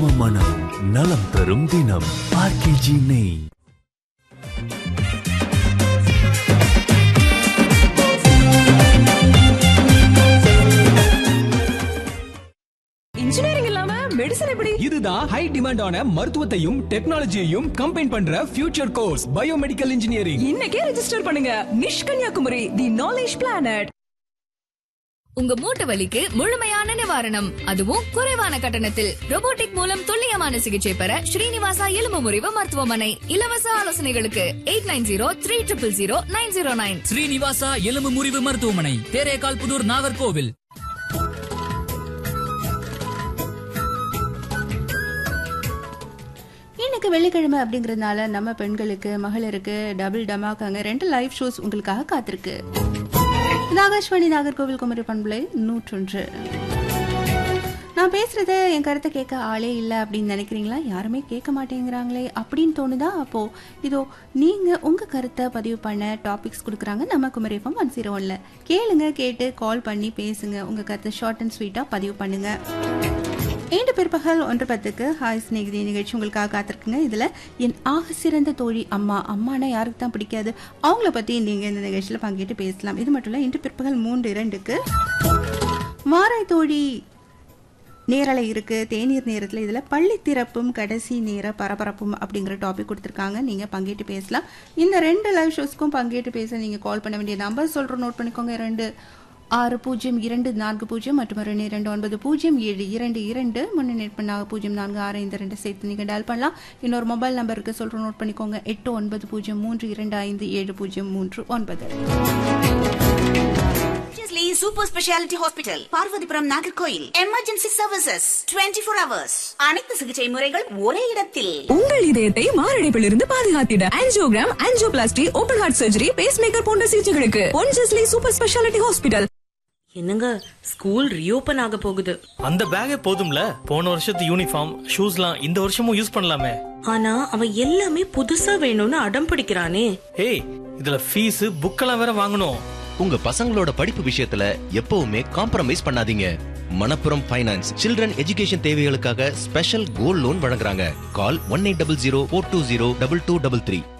நம்ம மனம் நலம் தரும் தினம் ஆர்கேஜி நெய் இன்ஜினியரிங் இல்லாம மெடிசன் எப்படி இதுதான் ஹை டிமாண்டான மருத்துவத்தையும் டெக்னாலஜியையும் கம்பைன் பண்ற ஃபியூச்சர் கோர்ஸ் பயோமெடிக்கல் இன்ஜினியரிங் இன்னைக்கே ரெஜிஸ்டர் பண்ணுங்க Niche Kanyakumari the knowledge planet உங்க மூட்டு வலிக்கு முழுமையான நிவாரணம் அதுவும் குறைவான கட்டணத்தில் robotic மூலம் துல்லியமான சிகிச்சை பெற ஸ்ரீனிவாசா எலும்பு முறிவு மருத்துவமனை இலவச ஆலோசனைகளுக்கு eight nine zero three triple zero nine zero nine Srinivasa எலும்பு முறிவு மருத்துவமனை தேரேகால் புதூர் நாகர்கோவில் இன்னைக்கு வெள்ளிக்கிழமை அப்படிங்கறதுனால நம்ம பெண்களுக்கு மகளிருக்கு டபுள் டமாக்காங்க ரெண்டு லைவ் ஷோஸ் உங்களுக்காக காத்திருக்கு இது ஆகாஷ்வாணி நாகர்கோவில் குமரி பண்புலை நூற்றொன்று நான் பேசுறத என் கருத்தை கேட்க ஆளே இல்லை அப்படின்னு நினைக்கிறீங்களா யாருமே கேட்க மாட்டேங்கிறாங்களே அப்படின்னு தோணுதா அப்போ இதோ நீங்க உங்க கருத்தை பதிவு பண்ண டாபிக்ஸ் கொடுக்குறாங்க நம்ம குமரி எஃப்எம் ஒன் ஜீரோ ஒன்ல கேளுங்க கேட்டு கால் பண்ணி பேசுங்க உங்க கருத்தை ஷார்ட் அண்ட் ஸ்வீட்டா பதிவு பண்ணுங்க இன்று பிற்பகல் ஒன்று பத்துக்கு ஹாய் ஸ்நேகிதி நிகழ்ச்சி உங்களுக்காக காத்திருக்குங்க இதில் என் ஆக சிறந்த தோழி அம்மா அம்மானா யாருக்கு தான் பிடிக்காது அவங்கள பற்றி நீங்கள் இந்த நிகழ்ச்சியில் பங்கேற்று பேசலாம் இது மட்டும் இல்லை இன்று பிற்பகல் மூன்று இரண்டுக்கு மாறாய் தோழி நேரலை இருக்கு தேநீர் நேரத்தில் இதில் பள்ளி திறப்பும் கடைசி நேர பரபரப்பும் அப்படிங்கிற டாபிக் கொடுத்துருக்காங்க நீங்கள் பங்கேற்று பேசலாம் இந்த ரெண்டு லைவ் ஷோஸ்க்கும் பங்கேற்று பேச நீங்கள் கால் பண்ண வேண்டிய நம்பர் சொல்கிறோம் நோட் பண்ணிக்கோங்க ரெண்டு ஆறு பூஜ்ஜியம் இரண்டு நான்கு பூஜ்ஜியம் மற்றும் ரெண்டு இரண்டு ஒன்பது பூஜ்ஜியம் ஏழு இரண்டு இரண்டு முன்னே நெட் பண்ணாக பூஜ்ஜியம் நான்கு ஆறு இந்த ரெண்டு சேர்த்து நீங்கள் டயல் பண்ணலாம் இன்னொரு மொபைல் நம்பருக்கு சொல்கிறோம் நோட் பண்ணிக்கோங்க எட்டு ஒன்பது பூஜ்ஜியம் மூன்று இரண்டு ஐந்து ஏழு பூஜ்ஜியம் மூன்று ஒன்பது Seriously, super speciality hospital Parvathipuram Nagercoil emergency services 24 four hours அனைத்து சிகிச்சை முறைகள் ஒரே இடத்தில் உங்கள் இதயத்தை மாரடைப்பில் இருந்து பாதுகாத்திட angiogram angioplasty open heart surgery pacemaker போன்ற சிகிச்சைகளுக்கு ஒன்ஜஸ்லி சூப்பர் ஸ்பெஷாலிட்டி ஹாஸ்பிட்டல் என்னங்க ஸ்கூல் ரீஓபன் ஆக போகுது அந்த பேக்கே போதும்ல போன வருஷத்து யூனிஃபார்ம் ஷூஸ்லாம் இந்த வருஷமும் யூஸ் பண்ணலாமே ஆனா அவன் எல்லாமே புதுசா வேணும்னு அடம் பிடிக்கிறானே ஏய் இதுல ஃபீஸ் புக்கெல்லாம் வேற வாங்கணும் உங்க பசங்களோட படிப்பு விஷயத்துல எப்பவுமே காம்ப்ரமைஸ் பண்ணாதீங்க மணப்புரம் ஃபைனான்ஸ் சில்ட்ரன் எஜுகேஷன் தேவைகளுக்காக ஸ்பெஷல் கோல்ட் லோன் வழங்குறாங்க call one eight double zero four two zero double two double three